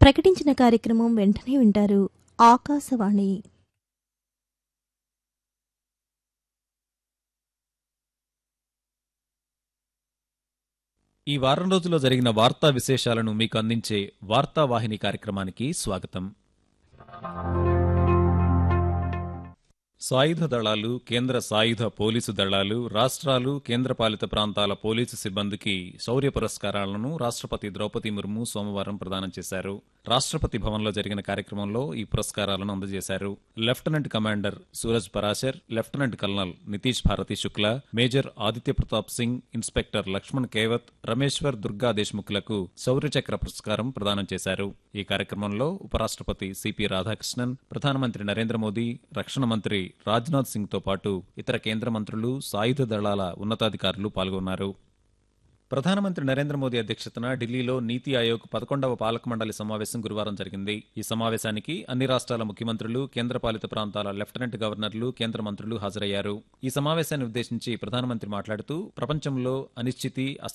ప్రకటించిన కార్యక్రమం వెంటనే వింటారు ఆకాశవాణి ఈ వారం రోజుల్లో జరిగిన వార్తా విశేషాలను మీకు అందించే వార్తావాహిని కార్యక్రమానికి స్వాగతం సాయుధ దళాలు కేంద్ర సాయుధ పోలీసు దళాలు రాష్ట్రాలు కేంద్రపాలిత ప్రాంతాల పోలీసు సిబ్బందికి శౌర్య పురస్కారాలను రాష్ట్రపతి ద్రౌపది ముర్ము సోమవారం ప్రదానం చేశారు రాష్ట్రపతి భవన్లో జరిగిన కార్యక్రమంలో ఈ పురస్కారాలను అందజేశారు lieutenant commander Suraj Parashar lieutenant colonel Nitish Bharti Shukla major Aditya Pratap Singh inspector Laxman Kevat Rameshwar Durga దేశ్ముఖ్లకు శౌర్య చక్ర పురస్కారం ప్రదానం చేశారు ఈ కార్యక్రమంలో ఉపరాష్ట్రపతి సిపి రాధాకృష్ణన్ ప్రధానమంత్రి నరేంద్ర మోదీ రక్షణ మంత్రి రాజ్నాథ్ సింగ్ తో పాటు ఇతర కేంద్ర మంత్రులు సాయుధ దళాల ఉన్నతాధికారులు పాల్గొన్నారు ప్రధానమంత్రి నరేంద్ర మోదీ అధ్యక్షతన ఢిల్లీలో నీతి ఆయోగ్ పదకొండవ పాలక మండలి సమావేశం గురువారం జరిగింది ఈ సమావేశానికి అన్ని రాష్ట్రాల ముఖ్యమంత్రులు కేంద్రపాలిత ప్రాంతాల లెఫ్టినెంట్ గవర్నర్లు కేంద్ర మంత్రులు హాజరయ్యారు ఈ సమావేశాన్ని ఉద్దేశించి ప్రధానమంత్రి మాట్లాడుతూ ప్రపంచంలో అనిశ్చితి